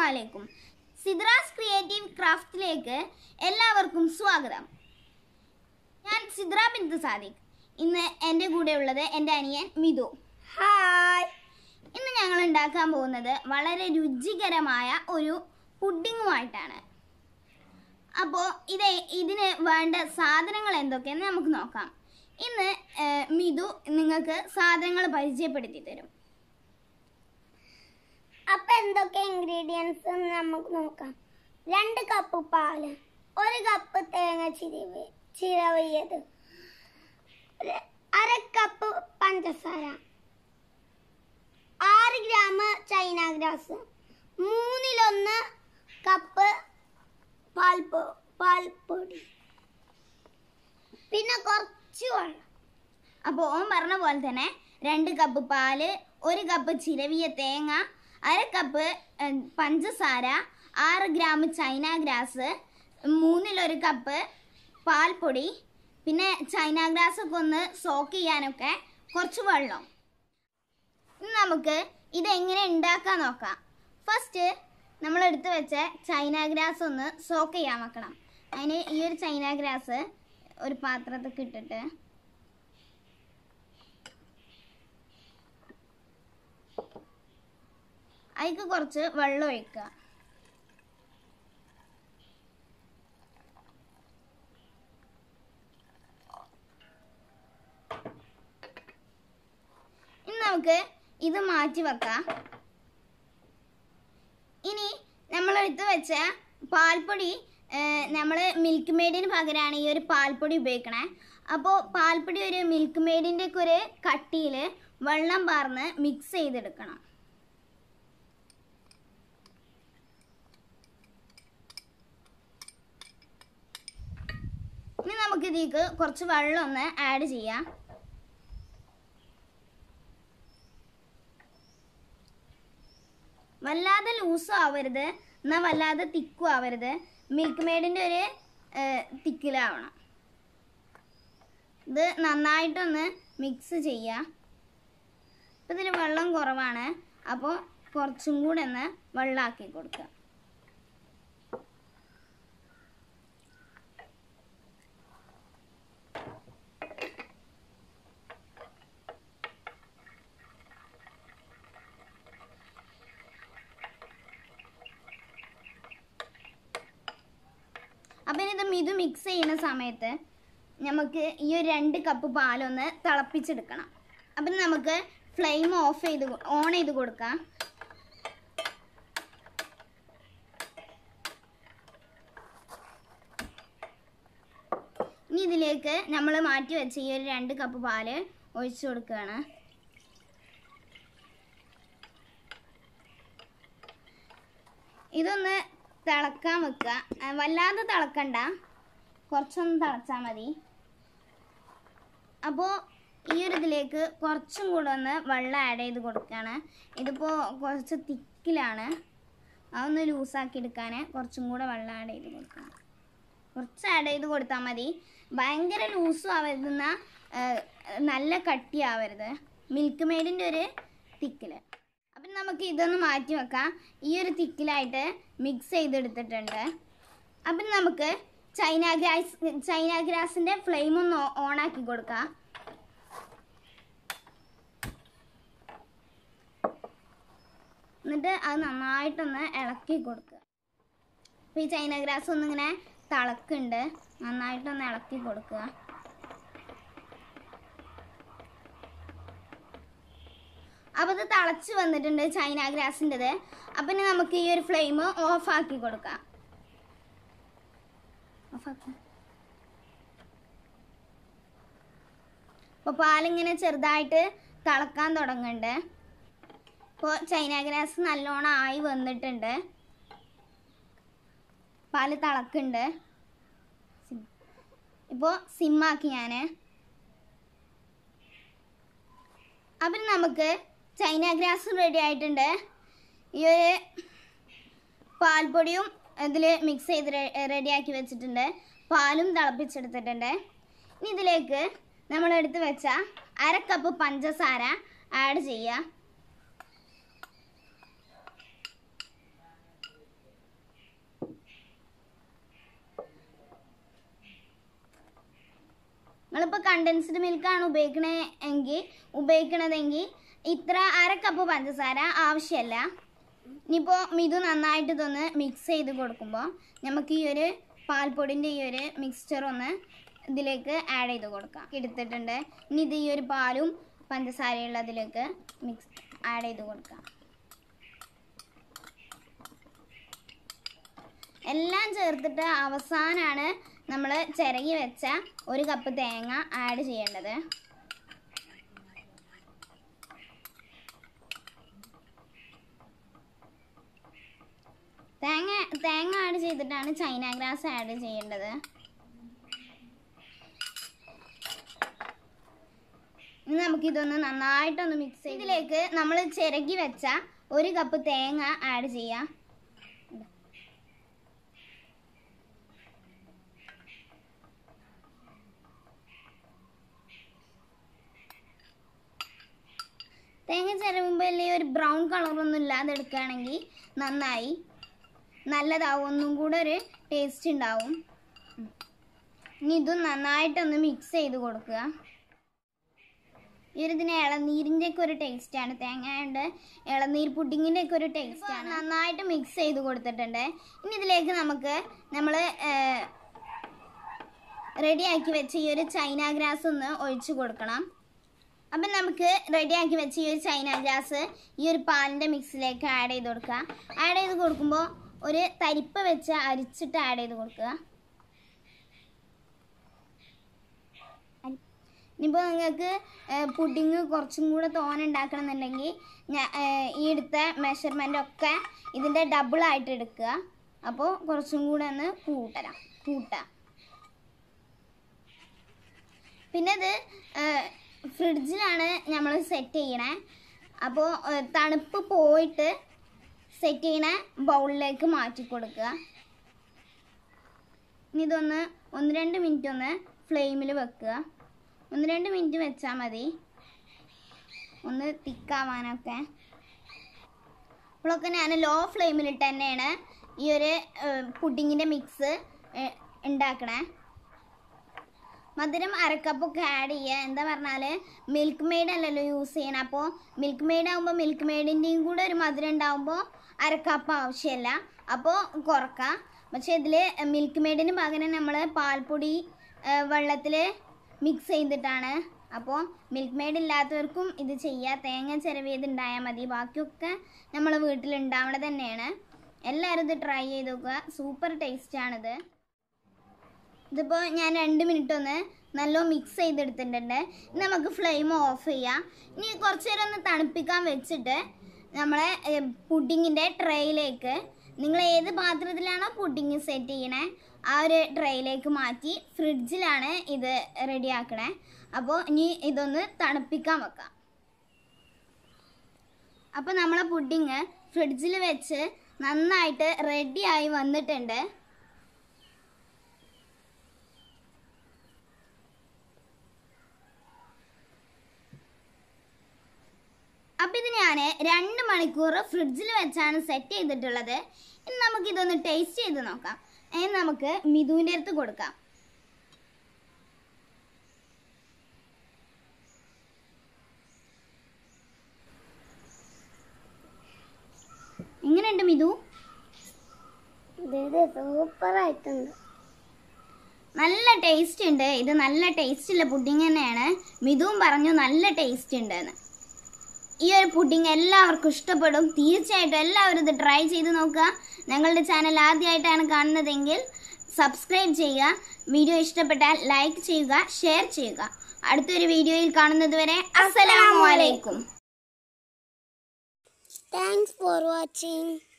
അലൈക്കും സിദ്രാസ് ക്രിയേറ്റീവ് ക്രാഫ്റ്റിലേക്ക് എല്ലാവർക്കും സ്വാഗതം ഞാൻ സിദ്ര ബിന്ദു സാദിഖ് ഇന്ന് എൻ്റെ കൂടെ ഉള്ളത് എൻ്റെ അനിയൻ മിതു ഹായ് ഇന്ന് ഞങ്ങൾ ഉണ്ടാക്കാൻ പോകുന്നത് വളരെ രുചികരമായ ഒരു പുഡിങ്ങുമായിട്ടാണ് അപ്പോൾ ഇത് ഇതിന് വേണ്ട സാധനങ്ങൾ എന്തൊക്കെയെന്ന് നമുക്ക് നോക്കാം ഇന്ന് ഏഹ്, മിതു നിങ്ങൾക്ക് സാധനങ്ങൾ പരിചയപ്പെടുത്തി തരും അപ്പൊ എന്തൊക്കെ ഇൻഗ്രീഡിയൻസ് നമുക്ക് നോക്കാം രണ്ട് കപ്പ് പാല് ഒരു കപ്പ് തേങ്ങ ചിരവി ചിരവിയത് ഒരു അര കപ്പ് പഞ്ചസാര ആറ് ഗ്രാം ചൈന ഗ്രാസ് മൂന്നിലൊന്ന് കപ്പ് പാൽപ്പോ പാൽപ്പൊടി പിന്നെ കുറച്ച് വെള്ളം അപ്പോൾ ഓൻ പറഞ്ഞ പോലെ തന്നെ രണ്ട് കപ്പ് പാല് ഒരു കപ്പ് ചിരവിയ തേങ്ങ അര കപ്പ് ഏഹ്, പഞ്ചസാര ആറ് ഗ്രാം ചൈന ഗ്രാസ് മൂന്നിലൊരു കപ്പ് പാൽപ്പൊടി പിന്നെ ചൈന ഗ്രാസ് ഒക്കെ ഒന്ന് സോക്ക് ചെയ്യാനൊക്കെ കുറച്ച് വെള്ളം ഇനി നമുക്ക് ഇതെങ്ങനെ ഉണ്ടാക്കാൻ നോക്കാം ഫസ്റ്റ് നമ്മൾ എടുത്തു വെച്ച ചൈന ഗ്രാസ് ഒന്ന് സോക്ക് ചെയ്യാൻ വെക്കണം അതിന് ഈ ഒരു ചൈന ഗ്രാസ് ഒരു പാത്രത്തിൽ ഇട്ടിട്ട് അതിക്ക് കുറച്ച് വെള്ളം ഒഴിക്കുക ഇനി നമുക്ക് ഇത് മാറ്റി വെക്കാം ഇനി നമ്മൾ എടുത്ത് വെച്ച പാൽപ്പൊടി നമ്മൾ മിൽക്ക് മെയ്ഡിന് പകരമാണ് ഈ ഒരു പാൽപ്പൊടി ഉപയോഗിക്കണേ അപ്പോൾ പാൽപ്പൊടി ഒരു മിൽക്ക് മെയ്ഡിൻ്റെ ഒക്കെ ഒരു കട്ടിയിൽ വെള്ളം പാർന്ന് മിക്സ് ചെയ്തെടുക്കണം ഇനി നമുക്ക് ഇതിലേക്ക് കുറച്ച് വെള്ളം ഒന്ന് ആഡ് ചെയ്യാം വല്ലാതെ ലൂസും ആവരുത് എന്നാൽ വല്ലാതെ തിക്കും ആവരുത് മിൽക്ക് മെയ്ഡിൻ്റെ ഒരു തിക്കിലാവണം ഇത് നന്നായിട്ടൊന്ന് മിക്സ് ചെയ്യുക ഇപ്പം ഇതിൽ വെള്ളം കുറവാണ് അപ്പോൾ കുറച്ചും കൂടെ ഒന്ന് വെള്ളമാക്കി കൊടുക്കുക അപ്പം ഇനി ഇത് മിതു മിക്സ് ചെയ്യുന്ന സമയത്ത് നമുക്ക് ഈ ഒരു രണ്ട് കപ്പ് പാലൊന്ന് തിളപ്പിച്ചെടുക്കണം അപ്പം നമുക്ക് ഫ്ലെയിം ഓഫ് ചെയ്ത് ഓൺ ചെയ്ത് കൊടുക്കാം ഇനി ഇതിലേക്ക് നമ്മൾ മാറ്റി വെച്ച ഈ ഒരു രണ്ട് കപ്പ് പാല് ഒഴിച്ചു കൊടുക്കുകയാണ് ഇതൊന്ന് തിളക്കാൻ വെക്കുക ആ, വല്ലാതെ തിളക്കണ്ട കുറച്ചൊന്ന് തിളച്ചാൽ മതി അപ്പോൾ ഈ ഒരു ഇതിലേക്ക് കുറച്ചും കൂടെ ഒന്ന് വെള്ളം ആഡ് ചെയ്ത് കൊടുക്കുകയാണ് ഇതിപ്പോൾ കുറച്ച് തിക്കിലാണ് അതൊന്ന് ലൂസാക്കി എടുക്കാൻ കുറച്ചും കൂടെ വെള്ളം ആഡ് ചെയ്ത് കൊടുക്കണം കുറച്ച് ആഡ് ചെയ്ത് കൊടുത്താൽ മതി ഭയങ്കര ലൂസും ആവരുതെന്ന നല്ല കട്ടിയാവരുത് മിൽക്ക് മെയ്ഡിൻ്റെ ഒരു തിക്കിൽ അപ്പം നമുക്ക് ഇതൊന്ന് മാറ്റി വെക്കാം ഈ ഒരു തിക്കിലായിട്ട് മിക്സ് ചെയ്തെടുത്തിട്ടുണ്ട് അപ്പം നമുക്ക് ചൈന ഗ്രാസ് ചൈന ഗ്രാസിൻ്റെ ഫ്ലെയിം ഒന്ന് ഓണാക്കി കൊടുക്കാം എന്നിട്ട് അത് നന്നായിട്ടൊന്ന് ഇളക്കി കൊടുക്കുക അപ്പോൾ ഈ ചൈന ഗ്രാസ് ഒന്നിങ്ങനെ തിളക്കുന്നുണ്ട് നന്നായിട്ടൊന്ന് ഇളക്കി കൊടുക്കുക അപ്പോൾ ഇത് തിളച്ച് വന്നിട്ടുണ്ട് ചൈന ഗ്രാസിൻ്റെത് അപ്പം ഇനി നമുക്ക് ഈ ഒരു ഫ്ലെയിം ഓഫ് ആക്കി കൊടുക്കാം ഓഫാക്കാം അപ്പോൾ പാലിങ്ങനെ ചെറുതായിട്ട് തിളക്കാൻ തുടങ്ങുന്നുണ്ട് ഇപ്പോൾ ചൈന ഗ്രാസ് നല്ലോണം ആയി വന്നിട്ടുണ്ട് പാല് തിളക്കുന്നുണ്ട് ഇപ്പോൾ സിമ്മാക്കി ഞാൻ അപ്പം നമുക്ക് ചൈന ഗ്രാസും റെഡി ആയിട്ടുണ്ട് ഈ ഒരു പാൽപ്പൊടിയും ഇതിൽ മിക്സ് ചെയ്ത് റെഡിയാക്കി വെച്ചിട്ടുണ്ട് പാലും തിളപ്പിച്ചെടുത്തിട്ടുണ്ട് ഇനി ഇതിലേക്ക് നമ്മൾ എടുത്ത് വെച്ച അര കപ്പ് പഞ്ചസാര ആഡ് ചെയ്യുക നിങ്ങളിപ്പോൾ കണ്ടൻസ്ഡ് മിൽക്കാണ് ഉപയോഗിക്കണേ എങ്കിൽ ഉപയോഗിക്കണതെങ്കിൽ ഇത്ര അര കപ്പ് പഞ്ചസാര ആവശ്യമല്ല ഇനിയിപ്പോൾ മിതു നന്നായിട്ട് ഇതൊന്ന് മിക്സ് ചെയ്ത് കൊടുക്കുമ്പോൾ നമുക്ക് ഈ ഒരു പാൽപ്പൊടിൻ്റെ ഈ ഒരു മിക്സ്ചർ ഒന്ന് ഇതിലേക്ക് ആഡ് ചെയ്ത് കൊടുക്കാം എടുത്തിട്ടുണ്ട് ഇനി ഇത് ഈ ഒരു പാലും പഞ്ചസാരയുള്ള അതിലേക്ക് മിക്സ് ആഡ് ചെയ്ത് കൊടുക്കാം എല്ലാം ചേർത്തിട്ട് അവസാനമാണ് നമ്മൾ ചിരകി വെച്ച ഒരു കപ്പ് തേങ്ങ ആഡ് ചെയ്യേണ്ടത് തേങ്ങ തേങ്ങ ആഡ് ചെയ്തിട്ടാണ് ചൈന ഗ്രാസ് ആഡ് ചെയ്യേണ്ടത് ഇനി നമുക്കിതൊന്ന് നന്നായിട്ടൊന്ന് മിക്സ് ചെയ്ത് ഇതിലേക്ക് നമ്മൾ ചിരകി വെച്ച ഒരു കപ്പ് തേങ്ങ ആഡ് ചെയ്യാം തേങ്ങ ചിരവുമ്പോൾ അല്ലേ ഒരു ബ്രൗൺ കളറൊന്നും ഇല്ലാതെ എടുക്കുകയാണെങ്കിൽ നന്നായി നല്ലതാവും ഒന്നും കൂടെ ഒരു ടേസ്റ്റ് ഉണ്ടാവും ഉം. ഇനി ഇതും നന്നായിട്ടൊന്ന് മിക്സ് ചെയ്ത് കൊടുക്കുക ഈ ഒരു ഇതിന് ഇളനീരിൻ്റെ ഒക്കെ ഒരു ടേസ്റ്റാണ് തേങ്ങയുടെ ഇളനീർ പുഡിങ്ങിൻ്റെ ഒക്കെ ഒരു ടേസ്റ്റാണ് നന്നായിട്ട് മിക്സ് ചെയ്ത് കൊടുത്തിട്ടുണ്ട് ഇനി ഇതിലേക്ക് നമുക്ക് നമ്മൾ റെഡിയാക്കി വെച്ച ഈ ഒരു ചൈന ഗ്രാസ് ഒന്ന് ഒഴിച്ചു കൊടുക്കണം അപ്പം നമുക്ക് റെഡിയാക്കി വെച്ച ഈ ഒരു ചൈന ഗ്രാസ് ഈ ഒരു പാലിൻ്റെ മിക്സിലേക്ക് ആഡ് ചെയ്ത് കൊടുക്കുക ആഡ് ചെയ്ത് കൊടുക്കുമ്പോൾ ഒരു തരിപ്പ് വെച്ച് അരിച്ചിട്ട് ആഡ് ചെയ്ത് കൊടുക്കുക ഇനിയിപ്പോൾ നിങ്ങൾക്ക് പുഡിങ് കുറച്ചും കൂടെ തോനെ ഉണ്ടാക്കണം എന്നുണ്ടെങ്കിൽ ഞാൻ ഈ എടുത്ത മെഷർമെൻ്റ് ഒക്കെ ഇതിൻ്റെ ഡബിളായിട്ട് എടുക്കുക അപ്പോൾ കുറച്ചും കൂടെ ഒന്ന് കൂട്ടരാം കൂട്ടാം പിന്നെ ഇത് ഫ്രിഡ്ജിലാണ് നമ്മൾ സെറ്റ് ചെയ്യണേ അപ്പോൾ തണുപ്പ് പോയിട്ട് സെറ്റ് ചെയ്യണ ബൗളിലേക്ക് മാറ്റി കൊടുക്കുക ഇനി ഇതൊന്ന് ഒന്ന് രണ്ട് മിനിറ്റ് ഒന്ന് ഫ്ലെയിമിൽ വെക്കുക ഒന്ന് രണ്ട് മിനിറ്റ് വെച്ചാൽ മതി ഒന്ന് തിക്കാവാനൊക്കെ അപ്പോഴൊക്കെ ഞാൻ ലോ ഫ്ലെയിമിലിട്ട് തന്നെയാണ് ഈ ഒരു പുഡിങ്ങിൻ്റെ മിക്സ് ഉണ്ടാക്കണേ മധുരം അരക്കപ്പൊക്കെ ആഡ് ചെയ്യുക എന്താ പറഞ്ഞാൽ മിൽക്ക് മെയ്ഡ് അല്ലല്ലോ യൂസ് ചെയ്യണം അപ്പോൾ മിൽക്ക് മെയ്ഡ് ആകുമ്പോൾ മിൽക്ക് മെയ്ഡിൻ്റെയും കൂടെ ഒരു മധുരം ഉണ്ടാകുമ്പോൾ അരക്കപ്പ് ആവശ്യമില്ല അപ്പോൾ കുറക്കാം പക്ഷേ ഇതിൽ മിൽക്ക് മെയ്ഡിന് പകരം നമ്മൾ പാൽപ്പൊടി വെള്ളത്തിൽ മിക്സ് ചെയ്തിട്ടാണ് അപ്പോൾ മിൽക്ക് മെയ്ഡ് ഇല്ലാത്തവർക്കും ഇത് ചെയ്യുക തേങ്ങ ചിരവിയത് ഉണ്ടായാൽ മതി ബാക്കിയൊക്കെ നമ്മൾ വീട്ടിൽ ഉണ്ടാവണത് തന്നെയാണ് എല്ലാവരും ഇത് ട്രൈ ചെയ്ത് നോക്കുക സൂപ്പർ ടേസ്റ്റാണിത് ഇതിപ്പോൾ ഞാൻ രണ്ട് മിനിറ്റ് ഒന്ന് നല്ല മിക്സ് ചെയ്തെടുത്തിട്ടുണ്ട് ഇനി നമുക്ക് ഫ്ലെയിം ഓഫ് ചെയ്യാം ഇനി കുറച്ച് നേരം ഒന്ന് തണുപ്പിക്കാൻ വെച്ചിട്ട് നമ്മളെ പുഡിങ്ങിൻ്റെ ട്രേയിലേക്ക് നിങ്ങൾ ഏത് പാത്രത്തിലാണോ പുഡിങ് സെറ്റ് ചെയ്യണേ ആ ഒരു ട്രേയിലേക്ക് മാറ്റി ഫ്രിഡ്ജിലാണ് ഇത് റെഡിയാക്കണേ അപ്പോൾ ഇനി ഇതൊന്ന് തണുപ്പിക്കാൻ വെക്കാം അപ്പോൾ നമ്മളെ പുഡിങ് ഫ്രിഡ്ജിൽ വെച്ച് നന്നായിട്ട് റെഡിയായി വന്നിട്ടുണ്ട് അപ്പം ഇത് ഞാൻ രണ്ട് മണിക്കൂർ ഫ്രിഡ്ജിൽ വെച്ചാണ് സെറ്റ് ചെയ്തിട്ടുള്ളത് ഇനി നമുക്കിതൊന്ന് ടേസ്റ്റ് ചെയ്ത് നോക്കാം ഇനി നമുക്ക് മിഥുവിൻ്റെ അടുത്ത് കൊടുക്കാം എങ്ങനെയുണ്ട് മിഥു ഇത് സൂപ്പർ ആയിട്ടുണ്ട് നല്ല ടേസ്റ്റ് ഉണ്ട് ഇത് നല്ല ടേസ്റ്റ് ഉള്ള പുഡിങ് തന്നെയാണ് മിഥുവും പറഞ്ഞു നല്ല ടേസ്റ്റ് ഉണ്ടെന്ന് ഈ ഒരു പുഡിങ് എല്ലാവർക്കും ഇഷ്ടപ്പെടും തീർച്ചയായിട്ടും എല്ലാവരും ഇത് ട്രൈ ചെയ്ത് നോക്കുക ഞങ്ങളുടെ ചാനൽ ആദ്യമായിട്ടാണ് കാണുന്നതെങ്കിൽ സബ്സ്ക്രൈബ് ചെയ്യുക വീഡിയോ ഇഷ്ടപ്പെട്ടാൽ ലൈക്ക് ചെയ്യുക ഷെയർ ചെയ്യുക അടുത്തൊരു വീഡിയോയിൽ കാണുന്നത് വരെ അസ്സലാമു അലൈക്കും താങ്ക്സ് ഫോർ വാച്ചിങ്